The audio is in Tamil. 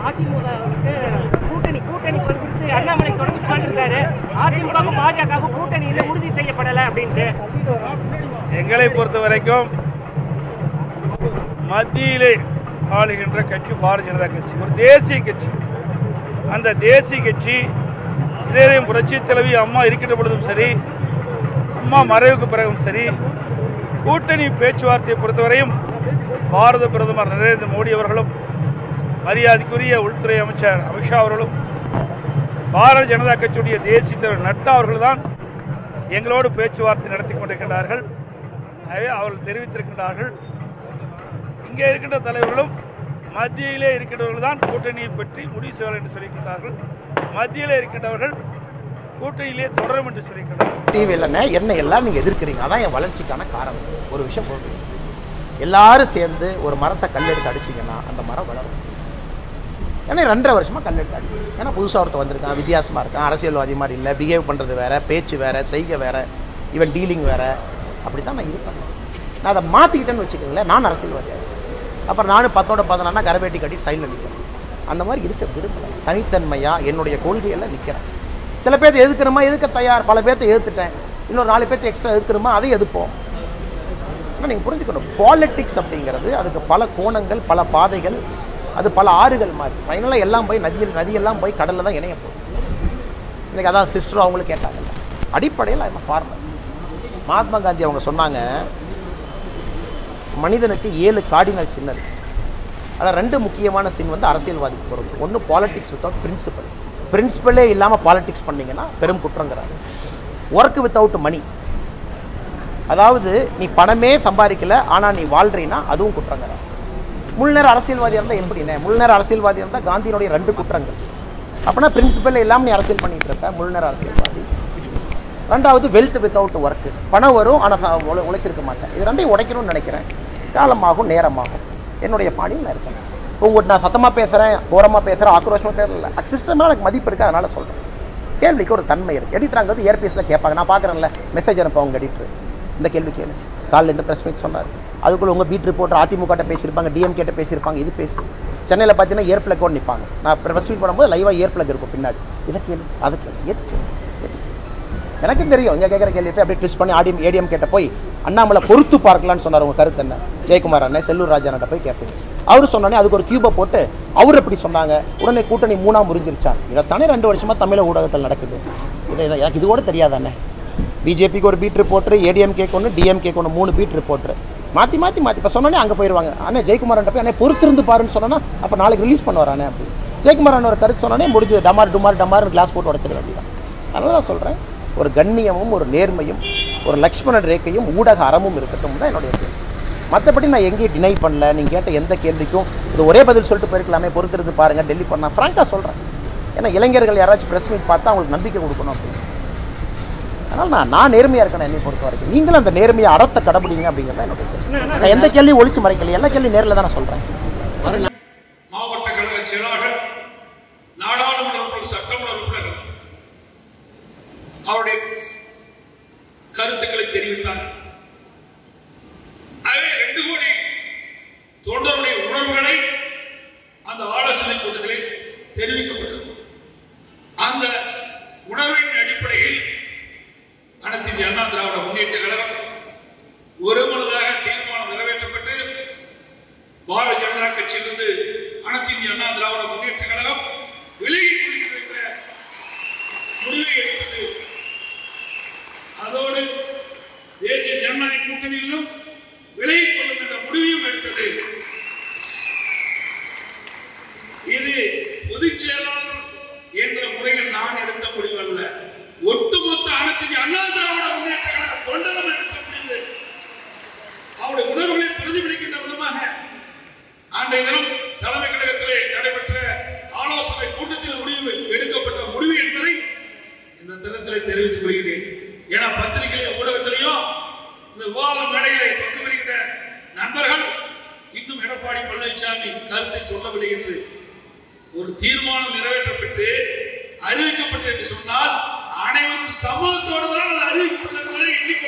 அதிமுகவுக்கு கூட்டணி கூட்டணி குறித்து அண்ணாமலை தொடர்ந்து சொல்லிருக்காரு அதிமுக பாஜக கூட்டணியில உறுதி செய்யப்படல அப்படின்ட்டு எங்களை பொறுத்த வரைக்கும் மத்தியிலே ஆளுகின்ற கட்சி பாரதிய ஜனதா கட்சி ஒரு தேசிய கட்சி அந்த தேசிய கட்சி இதே புரட்சி தலைவி அம்மா இருக்கின்ற பொழுதும் சரி அம்மா மறைவுக்கு பிறகும் சரி கூட்டணி பேச்சுவார்த்தையை பொறுத்தவரையும் பாரத பிரதமர் நரேந்திர மோடி அவர்களும் மரியாதைக்குரிய உள்துறை அமைச்சர் அமித்ஷா அவர்களும் பாரதிய ஜனதா கட்சியுடைய தேசிய தலைவர் நட்டா அவர்கள்தான் எங்களோடு பேச்சுவார்த்தை நடத்தி கொண்டிருக்கின்றார்கள் எனவே அவர்கள் தெரிவித்திருக்கின்றார்கள் இங்கே இருக்கின்ற தலைவர்களும் மத்தியிலே இருக்கின்றவர்கள் தான் கூட்டணியை பற்றி முடிவு செய்வார்கள் என்று சொல்லியிருக்கின்றார்கள் மத்தியிலே இருக்கின்றவர்கள் கூட்டணியிலே தொடரும் என்று சொல்லியிருக்கின்றார்கள் டிவியிலண்ணே என்ன எல்லாம் நீங்கள் எதிர்க்கிறீங்க அதான் என் வளர்ச்சிக்கான காரணம் ஒரு விஷயம் போட்டு எல்லாரும் சேர்ந்து ஒரு மரத்தை கல் எடுத்து அடிச்சிங்கன்னா அந்த மரம் வளரும் ஏன்னா ரெண்டரை வருஷமாக கல் எடுத்து அடி ஏன்னா புதுசாக ஒருத்தர் வந்திருக்கான் வித்தியாசமாக இருக்கான் அரசியல்வாதி மாதிரி இல்லை பிஹேவ் பண்ணுறது வேற பேச்சு வேற செய்கை வேற ஈவன் டீலிங் வேற அப்படி தான் நான் இருப்பேன் நான் அதை மாற்றிக்கிட்டேன்னு வச்சுக்கோங்களேன் நான் அரசியல்வாதியாக அப்புறம் நானும் பத்தோட பதினொன்னா கரவேட்டி கட்டி சைடில் நிற்கிறேன் அந்த மாதிரி இருக்க விரும்பல தனித்தன்மையாக என்னுடைய கொள்கையெல்லாம் நிற்கிறேன் சில பேர்த்த எதுக்கணுமா எதுக்க தயார் பல பேர்த்த எதிர்த்துட்டேன் இன்னொரு நாலு பேர்த்த எக்ஸ்ட்ரா எதுக்கணுமா அதை எதிர்ப்போம் ஆனால் நீங்கள் புரிஞ்சுக்கணும் பாலிட்டிக்ஸ் அப்படிங்கிறது அதுக்கு பல கோணங்கள் பல பாதைகள் அது பல ஆறுகள் மாதிரி ஃபைனலாக எல்லாம் போய் நதியில் நதியெல்லாம் போய் கடலில் தான் இணைய போகுது இன்னைக்கு அதான் சிஸ்டர் அவங்களும் கேட்டாங்கல்ல அடிப்படையில் ஐம் ஃபார்மர் மகாத்மா காந்தி அவங்க சொன்னாங்க மனிதனுக்கு ஏழு கார்டினல் சின்ன இருக்கு அதில் ரெண்டு முக்கியமான சின் வந்து அரசியல்வாதிக்கு பொறுத்து ஒன்று பாலிட்டிக்ஸ் வித்தவுட் பிரின்சிபல் பிரின்சிபலே இல்லாமல் பாலிட்டிக்ஸ் பண்ணீங்கன்னா பெரும் குற்றங்கிறாங்க ஒர்க் வித்தவுட் மணி அதாவது நீ பணமே சம்பாதிக்கல ஆனால் நீ வாழ்றீன்னா அதுவும் குற்றங்கிற முழு நேர அரசியல்வாதியாக இருந்தால் எப்படிண்ணே முழு நேர அரசியல்வாதியாக இருந்தால் காந்தியினுடைய ரெண்டு குற்றங்கள் அப்படின்னா பிரின்சிபல் இல்லாமல் நீ அரசியல் பண்ணிட்டு இருக்க முழு நேர அரசியல்வாதி ரெண்டாவது வெல்த் வித்தவுட் ஒர்க்கு பணம் வரும் ஆனால் உழை உழைச்சிருக்க மாட்டேன் இது ரெண்டையும் உடைக்கணும்னு நினைக்கிறேன் காலமாகும் நேரமாகும் என்னுடைய பாணியில் நான் இருக்கேன் இப்போ உங்கள்கிட்ட நான் சத்தமாக பேசுகிறேன் ஓரமாக பேசுகிறேன் ஆக்ரோஷமாக பேசல சிஸ்டமாக எனக்கு மதிப்பு இருக்குது அதனால் சொல்கிறேன் கேள்விக்கு ஒரு தன்மை இருக்குது எடிட்டராங்க வந்து இயர்பீஸில் கேட்பாங்க நான் பார்க்குறேன்ல மெசேஜ் அனுப்ப அவங்க எடிட்டர் இந்த கேள்வி கேளு காலையில் இந்த ப்ரெஸ் மீட் சொன்னார் அதுக்குள்ளே உங்கள் பீட் ரிப்போர்ட்டர் அதிமுக பேசியிருப்பாங்க டிஎம்கேட்ட பேசியிருப்பாங்க இது பேசு சென்னையில் பார்த்தீங்கன்னா ஏர் பிளக்கோடு நிற்பாங்க நான் ப்ரெஸ் மீட் பண்ணும்போது லைவாக ஏர் பிளக் இருக்கும் பின்னாடி இதை கேளு அதை கேளு எது கேளு எது? எனக்கும் தெரியும் இங்கே கேட்குற கேள்வி போய் அப்படியே ட்விஸ்ட் பண்ணி ஆடியம் ஏடிஎம் கேட்ட போய் அண்ணாமலை பொறுத்து பார்க்கலான்னு சொன்னார் உங்கள் கருத்து என்ன ஜெயக்குமார் அண்ணன் செல்லூர் ராஜான்ட்ட போய் கேட்பீங்க அவர் சொன்னோடனே அதுக்கு ஒரு கியூபை போட்டு அவர் எப்படி சொன்னாங்க உடனே கூட்டணி மூணா முறிஞ்சிருச்சான் இதைத்தானே ரெண்டு வருஷமாக தமிழக ஊடகத்தில் நடக்குது இதை இதை எனக்கு இது கூட தெரியாதானே பிஜேபிக்கு ஒரு பீட் ரிப்போர்ட்ரு ஏடிஎம்கேக்கு ஒன்று டிஎம்கேக்கு ஒன்று மூணு பீட் ரிப்போர்ட்ரு மாற்றி மாற்றி மாற்றி இப்போ சொன்னோன்னே அங்கே போயிடுவாங்க அண்ணே ஜெயக்குமார் போய் அண்ணே பொறுத்திருந்து பாருன்னு சொன்னா அப்போ நாளைக்கு ரிலீஸ் பண்ணுவார் அண்ணே அப்படி ஜெயக்குமார் அண்ணன் ஒரு கருத்து சொன்னோன்னே முடிஞ்சு டமார் டுமார் டமார் கிளாஸ் போட்டு உடச்சிட வேண்டியதான் அதனால தான் சொல்கிறேன் ஒரு கண்ணியமும் ஒரு நேர்மையும் ஒரு லக்ஷ்மணன் ரேக்கையும் ஊடக அறமும் இருக்கட்டும் தான் என்னுடைய கேள்வி மற்றபடி நான் எங்கேயும் டினை பண்ணல நீங்கள் கேட்ட எந்த கேள்விக்கும் இது ஒரே பதில் சொல்லிட்டு போயிருக்கலாமே பொறுத்திருந்து பாருங்கள் டெல்லி பண்ணா ஃப்ராங்காக சொல்கிறேன் ஏன்னா இளைஞர்கள் யாராச்சும் ப்ரெஸ் மீட் பார்த்தா அவங்களுக்கு நம்பிக்கை கொடுக்கணும் அப்படின்னு அதனால் நான் நான் நேர்மையாக இருக்கேன் என்னை பொறுத்த வரைக்கும் நீங்களும் அந்த நேர்மையை அறத்தை கடைபிடிங்க அப்படிங்கிறது தான் என்னுடைய கேள்வி நான் எந்த கேள்வியும் ஒழிச்சு மறைக்கல எல்லா கேள்வியும் நேரில் தான் நான் சொல்கிறேன் மாவட்ட கழக செயலாளர்கள் நாடாளுமன்ற உறுப்பினர் சட்டமன்ற உறுப்பினர்கள் அவருடைய கருத்துக்களை தெரிவித்தார்கள் ஆகவே ரெண்டு கோடி தொண்டருடைய உணர்வுகளை அந்த ஆலோசனை கூட்டத்திலே தெரிவிக்கப்பட்டது அந்த உணர்வின் அடிப்படையில் அனைத்து இந்திய அண்ணா திராவிட முன்னேற்ற கழகம் ஒருமனதாக தீர்மானம் நிறைவேற்றப்பட்டு பாரதிய ஜனதா கட்சியிலிருந்து அனைத்து இந்திய அண்ணா திராவிட முன்னேற்ற கழகம் விலகிக் கொள்கிறது என்ற முடிவை எடுத்தது அதோடு தேசிய ஜனநாயக கூட்டணியிலும் விலகிக் கொள்ளும் என்ற முடிவையும் எடுத்தது இது பொதுச் செயலாளர் என்ற முறையில் நான் எடுத்த முடிவல்ல ஒட்டுமொத்த அனைத்து இந்திய அண்ணா திராவிட முன்னேற்ற கழக தொண்டரும் எடுத்த முடிவு அவருடைய உணர்வுகளை பிரதிபலிக்கின்ற விதமாக அன்றைய தினம் தலைமை கழகத்திலே நடைபெற்ற ஆலோசனை கூட்டத்தில் முடிவு எடுக்கப்பட்ட முடிவு என்பதை இந்த தினத்திலே தெரிவித்துக் கொள்கிறேன் ஏன்னா பத்திரிகையிலே ஊடகத்திலேயும் இந்த விவாத மேடைகளை பங்கு பெறுகின்ற நண்பர்கள் இன்னும் எடப்பாடி பழனிசாமி கருத்தை சொல்லவில்லை என்று ஒரு தீர்மானம் நிறைவேற்றப்பட்டு அறிவிக்கப்பட்டது என்று சொன்னால் அனைவரும் சமூகத்தோடு தான் அது அறிவிக்கப்பட்டது என்பதை இன்னைக்கு